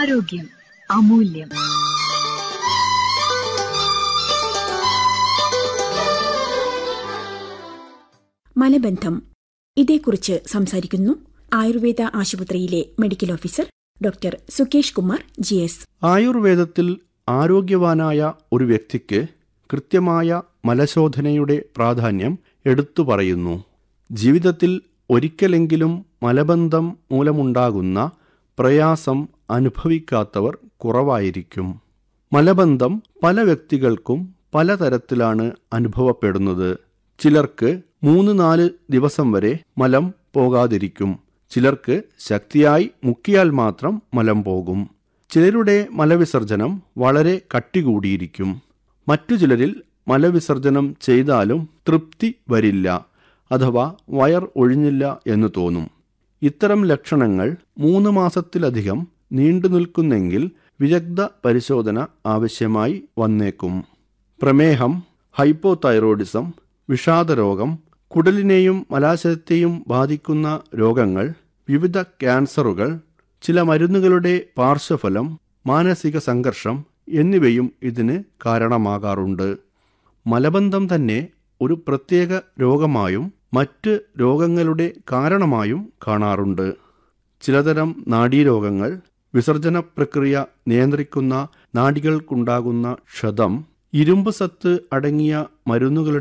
ആരോഗ്യം അമൂല്യം മലബന്ധം ഇതേക്കുറിച്ച് സംസാരിക്കുന്നു ആയുർവേദ ആശുപത്രിയിലെ medical officer doctor Sukesh Kumar G S ആയുർവേദത്തിൽ ആരോഗ്യവാനായ ഒരു വ്യക്തിക്ക് കൃത്യമായ മലശോധനയുടെ പ്രാധാന്യം എടുത്തു പറയുന്നു ജീവിതത്തിൽ ഒരിക്കലെങ്കിലും മലബന്ധം മൂലമുണ്ടാകുന്ന പ്രയാസം അനുഭവിക്കാത്തവർ കുറവായിരിക്കും മലബന്ധം പല വ്യക്തികൾക്കും പലതരത്തിലാണ് അനുഭവപ്പെടുന്നത് ചിലർക്ക് മൂന്ന് നാല് ദിവസം വരെ മലം പോകാതിരിക്കും ചിലർക്ക് ശക്തിയായി മുക്കിയാൽ മാത്രം മലം പോകും ചിലരുടെ മലവിസർജനം വളരെ കട്ടികൂടിയിരിക്കും മറ്റു ചിലരിൽ മലവിസർജനം ചെയ്താലും തൃപ്തി വരില്ല അഥവാ വയർ ഒഴിഞ്ഞില്ല എന്ന് തോന്നും ഇത്തരം ലക്ഷണങ്ങൾ മൂന്ന് മാസത്തിലധികം നീണ്ടു നിൽക്കുന്നെങ്കിൽ വിദഗ്ധ പരിശോധന ആവശ്യമായി വന്നേക്കും പ്രമേഹം ഹൈപ്പോതൈറോയിഡിസം വിഷാദരോഗം കുടലിനെയും മലാശയത്തെയും ബാധിക്കുന്ന രോഗങ്ങൾ വിവിധ ക്യാൻസറുകൾ ചില മരുന്നുകളുടെ പാർശ്വഫലം മാനസിക സംഘർഷം എന്നിവയും ഇതിന് കാരണമാകാറുണ്ട് മലബന്ധം തന്നെ ഒരു പ്രത്യേക രോഗമായും മറ്റ് രോഗങ്ങളുടെ കാരണമായും കാണാറുണ്ട് ചിലതരം നാഡീരോഗങ്ങൾ വിസർജന പ്രക്രിയ നിയന്ത്രിക്കുന്ന നാഡികൾക്കുണ്ടാകുന്ന ക്ഷതം ഇരുമ്പ് സത്ത് അടങ്ങിയ മരുന്നുകളുടെ